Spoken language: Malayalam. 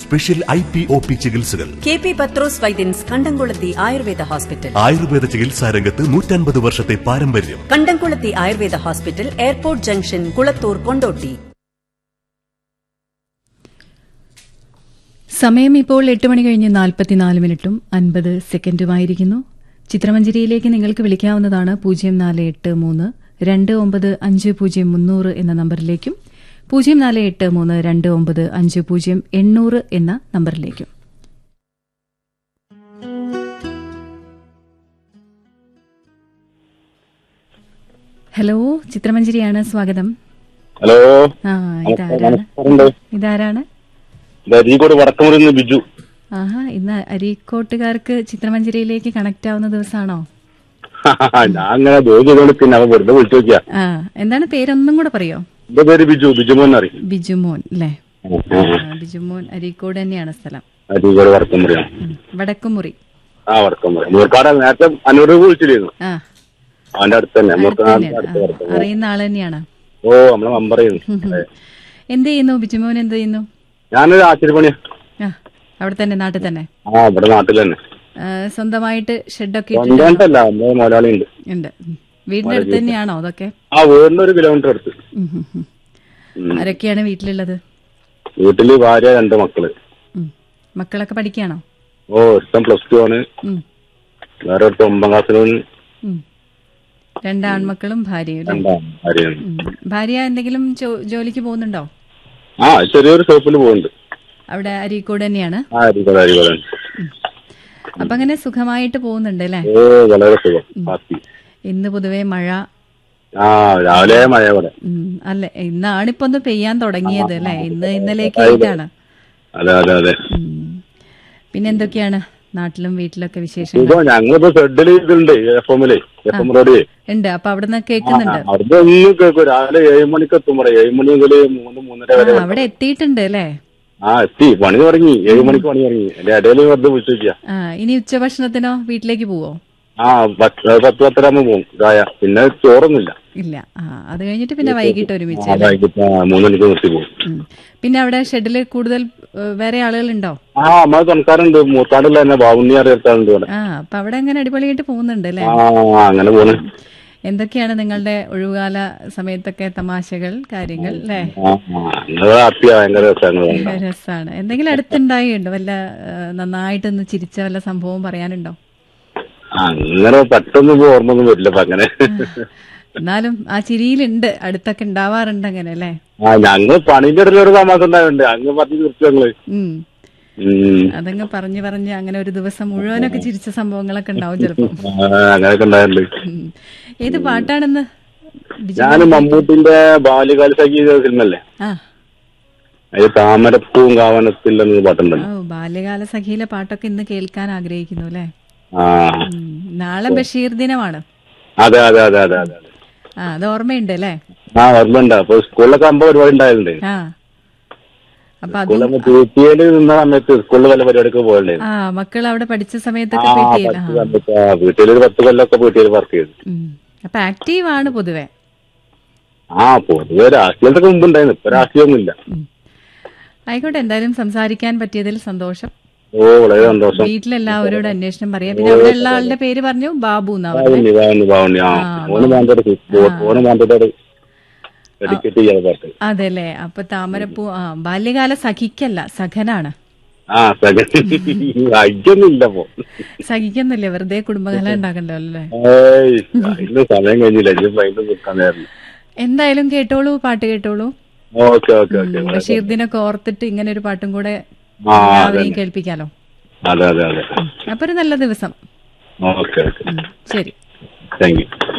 Special I P O P ചികിത്സകൾ K P Pathros Vaidyans Kandamkulathy Ayurveda hospital Ayurveda ചികിത്സാ രംഗത്ത് നൂറ്റൻപത് വർഷത്തെ പാരമ്പര്യം Kandamkulathy Ayurveda hospital airport junction Kulathur Kondotty സമയം ഇപ്പോൾ എട്ട് മണി കഴിഞ്ഞ് നാൽപ്പത്തിനാല് മിനിറ്റും അൻപത് സെക്കൻഡുമായിരിക്കുന്നു ചിത്രമഞ്ചേരിയിലേക്ക് നിങ്ങൾക്ക് വിളിക്കാവുന്നതാണ് പൂജ്യം നാല് എട്ട് മൂന്ന് രണ്ട് ഒമ്പത് അഞ്ച് പൂജ്യം മുന്നൂറ് എന്ന നമ്പറിലേക്കും പൂജ്യം നാല് എട്ട് മൂന്ന് രണ്ട് ഒമ്പത് അഞ്ച് പൂജ്യം എണ്ണൂറ് എന്ന നമ്പറിലേക്കും ഹലോ ചിത്രമഞ്ചേരിയാണ് സ്വാഗതം ഹലോ ആ ഇതാരാണ് നമസ്കാരമുണ്ട് ഇതാരാണ് ഇത് അരീക്കോട് വടക്കമുറിന്ന് ബിജു ആഹാ ഇന്ന് അരീക്കോട്ടുകാർക്ക് ചിത്രമഞ്ചേരിയിലേക്ക് കണക്ട് ആവുന്ന ദിവസമാണോ ഞാൻ അങ്ങനെ ജോലി ചെയ്തോണ്ട് പിന്നെ അവൻ വെറുതെ വിളിച്ചു നോക്കിയാ ആ എന്താണ് പേരൊന്നും കൂടെ പറയോ എന്റെ പേര് ബിജു ബിജുമോൻ അറിയും ബിജുമോൻ അല്ലേ ആ, ബിജുമോൻ അരീക്കോട് തന്നെയാണ് സ്ഥലം അരീക്കോട് വടക്കമുറിയാണ് ഉം. വടക്കുമുറി ആ വടക്കമുറി മൂർക്കാട് നേരത്തെ അന്നോട് വിളിച്ചിരുന്നു ആ അവന്റെ അടുത്ത് തന്നെ അടുത്ത് മൂർക്കാട് തന്നെയാണ്. അടുത്ത് ആ, വടക്കമുറി അറിയുന്ന ആള് തന്നെയാണ് ഓ നമ്മളെ മെമ്പർ ചെയ്യുന്നു എന്ത് ചെയ്യുന്നു ബിജുമോൻ എന്ത് ചെയ്യുന്നു ഞാനൊരു ആശ്ചര്യപ്പണിയാ ആ അവിടെ തന്നെ നാട്ടിൽ തന്നെ ആ ഇവിടെ നാട്ടിൽ തന്നെ ആ, സ്വന്തമായിട്ട് ഷെഡൊക്കെ ഇട്ടിട്ട് സ്വന്തമായിട്ടല്ല നമ്മളെ മുതലാളി ഉണ്ട് ഉണ്ട് ഉം. വീടിന്റെ അടുത്ത് തന്നെയാണോ അതൊക്കെ ആ വീടിന്റെ ഒരു കിലോമീറ്റർ അടുത്ത് ഉം, ഉം, ഉം. ആരൊക്കെയാണ് വീട്ടിലുള്ളത് വീട്ടില് ഭാര്യ രണ്ട് മക്കള് ഉം. മക്കളൊക്കെ പഠിക്കുകയാണോ ഓ ഒരുത്തൻ പ്ലസ് ടു ആണ് ഉം. വേറെ ഒരുത്തൻ ഒമ്പതാം ക്ലാസ്സിലാണ് ഉം. രണ്ട് ആൺമക്കളും ഭാര്യയും അല്ലേ രണ്ടാം ഭാര്യയാണ് ഉം. ഭാര്യ എന്തെങ്കിലും ജോ- ജോലിക്ക് പോകുന്നുണ്ടോ ആ ചെറിയൊരു ഷോപ്പിൽ പോകുന്നുണ്ട് അവിടെ അരീക്കോട് തന്നെയാണ് ആ അരികൊല അരികൊല അപ്പൊ അങ്ങനെ സുഖമായിട്ട് പോകുന്നുണ്ട് അല്ലേ ഓ വളരെ സുഖം ഹാപ്പി ഇന്ന് പൊതുവെ മഴ ആ രാവിലെ മഴ ഇവിടെ ഉം, അല്ലെ ഇന്നാണിപ്പോ ഒന്ന് പെയ്യാൻ തുടങ്ങിയത് അല്ലെ ഇന്ന് ഇന്നലേക്ക് ആയിട്ടാണ് അതെ അതെ അതെ ഉം. പിന്നെ എന്തൊക്കെയാണ് നാട്ടിലും വീട്ടിലൊക്കെ വിശേഷങ്ങൾ ഇപ്പൊ ഞങ്ങളിപ്പോ ഷെഡിൽ ഇതുണ്ട് എഫ് എമ്മില് എഫ് എം റോഡിൽ ഉണ്ട് അപ്പൊ അവിടുന്ന് കേൾക്കുന്നുണ്ട് അവിടെ ഒന്നും കേൾക്കും രാവിലെ ഏഴ് മണിക്ക് എത്തും ഇവിടെ ഏഴ് മണി മുതൽ മൂന്ന് മൂന്നര ആ വരെ അവിടെ എത്തിയിട്ടുണ്ട് അല്ലേ ആ എത്തി പണി തുടങ്ങി ഏഴ് മണിക്ക് പണി തുടങ്ങി എന്റെ ഇടയിൽ വെറുതെ വിളിച്ചു നോക്കിയാ ആ ഇനി ഉച്ചഭക്ഷണത്തിനോ വീട്ടിലേക്ക് പോവോ ആ പത്ത് പത്ത് പത്തരാകുമ്പോ പോകും ചായ പിന്നെ ചോറൊന്നുമില്ല ഇല്ല ആ അത് കഴിഞ്ഞിട്ട് പിന്നെ വൈകിട്ട് ഒരുമിച്ച് ആ, വൈകിട്ട് ആ, മൂന്ന് മണിക്ക് നിർത്തി പോകും ഉം. പിന്നെ അവിടെ ഷെഡില് കൂടുതൽ ഏ, വേറെ ആളുകളുണ്ടോ ആ നമ്മളെ തുണക്കാരുണ്ട് മൂത്താടില്ല തന്നെ ബാവുണ്ണി അറിയാറുണ്ട് ഇവിടെ ആ അപ്പൊ അവിടെ അങ്ങനെ അടിപൊളിയായിട്ട് പോകുന്നുണ്ട് അല്ലേ ആ അങ്ങനെ പോണ് എന്തൊക്കെയാണ് നിങ്ങളുടെ ഒഴിവുകാല സമയത്തൊക്കെ തമാശകൾ കാര്യങ്ങൾ അല്ലേ ആ ആ നിങ്ങളെ ഹാപ്പിയാ ഭയങ്കര രസമാണ് രസാണ് എന്തെങ്കിലും അടുത്തുണ്ടായിണ്ടോ വല്ല ഏ, നന്നായിട്ടൊന്ന് ചിരിച്ച വല്ല സംഭവം പറയാനുണ്ടോ അങ്ങനെ പെട്ടെന്ന് ഇപ്പൊ ഓർമ്മ ഒന്നും വരില്ല അപ്പൊ അങ്ങനെ എന്നാലും ആ ചിരിയിലുണ്ട് അടുത്തൊക്കെ ഉണ്ടാവാറുണ്ട് അങ്ങനെ അല്ലേ ആ ഞങ്ങൾ പണിന്റെ ഇടയിൽ ഒരു താമസം ഉണ്ടായുണ്ട് അങ്ങ് പറഞ്ഞു തീർച്ചു ഞങ്ങള് ഉം ഉം. അതങ്ങ് പറഞ്ഞു പറഞ്ഞ് അങ്ങനെ ഒരു ദിവസം മുഴുവനൊക്കെ ചിരിച്ച സംഭവങ്ങളൊക്കെ ഉണ്ടാവും ചിലപ്പം ആ, അങ്ങനെയൊക്കെ ഉണ്ടായിട്ടുണ്ട് ഉം. ഏത് പാട്ടാണെന്ന് ബിജു ഞാൻ മമ്മൂട്ടിന്റെ ബാല്യകാല സഖി ഫിലിമല്ലേ ആ അതിൽ താമരപ്പൂവും കാവനത്തിൽ എന്നൊരു പാട്ടുണ്ടല്ലോ ഓ ബാല്യകാല സഖിയിലെ പാട്ടൊക്കെ ഇന്ന് കേൾക്കാൻ ആഗ്രഹിക്കുന്നു അല്ലേ ആ ഉം. നാളെ ബഷീർ ദിനമാണ് അതെ അതെ അതെ അതെ അതെ അതെ ആ അത് ഓർമ്മയുണ്ട് അല്ലേ ആ ഓർമ്മയുണ്ട് അപ്പൊ സ്കൂളിലൊക്കെ ആകുമ്പോ പരിപാടി ഉണ്ടായിട്ടുണ്ട് ആ അപ്പൊ അത് സ്കൂളിൽ പി ടി എയിൽ നിന്ന സമയത്ത് സ്കൂളിൽ വല്ല പരിപാടിയൊക്കെ പോയിട്ടുണ്ടായിരുന്നു ആ മക്കൾ അവിടെ പഠിച്ച ആ സമയത്തൊക്കെ പറ്റിയില്ല പത്ത് സമയത്ത് ആ, വീട്ടിലൊരു പത്ത് കൊല്ലമൊക്കെ വീട്ടിൽ വർക്ക് ചെയ്തു അപ്പൊ ആക്റ്റീവ് ആണ് പൊതുവെ ആ പൊതുവെ രാഷ്ട്രീയത്തൊക്കെ മുമ്പ് ഉണ്ടായിരുന്നു ഇപ്പൊ രാഷ്ട്രീയമൊന്നുമില്ല ഉം. ആയിക്കോട്ടെ എന്തായാലും സംസാരിക്കാൻ പറ്റിയതിൽ സന്തോഷം ഓ വളരെ സന്തോഷം വീട്ടിലെല്ലാവരോടും അന്വേഷണം പറയാം പിന്നെ അവിടെ ഉള്ള ആളുടെ പേര് പറഞ്ഞു ബാബു എന്നാ പറഞ്ഞത് ബാവുണ്ണി ബാവുണ്ണി ബാവുണ്ണി ആ ഓന് മാന്തോട് ഓന് മാന്തോട് ഡെഡിക്കേറ്റ് ചെയ്യാൻ പാട്ട് അതെ അല്ലേ അപ്പൊ താമരപ്പൂ ആ ബാല്യകാല സഖിക്കല്ല സഖനാണ് ആ സെക്കൻഡ് അയ്യൊന്നും ഇല്ല ഇപ്പൊ സഖിക്കുന്നില്ലേ വെറുതെ കുടുംബകല ഉണ്ടാക്കണ്ടല്ലോ അല്ലേ ഏയ് അതിന് സമയം കഴിഞ്ഞില്ല ഇനിയിപ്പോ അതിന്റെ നിൽക്കാൻ നേരം എന്തായാലും കേട്ടോളൂ പാട്ട് കേട്ടോളൂ ഓക്കെ ഓക്കെ ഓക്കെ ബഷീർ ദിനൊക്കെ ഓർത്തിട്ട് ഇങ്ങനെ ഒരു പാട്ടും കൂടെ ആ എല്ലാവരെയും കേൾപ്പിക്കാലോ അതെ അതെ അതെ അപ്പൊ ഒരു നല്ല ദിവസം ഓക്കെ ഓക്കെ ശരി താങ്ക് യു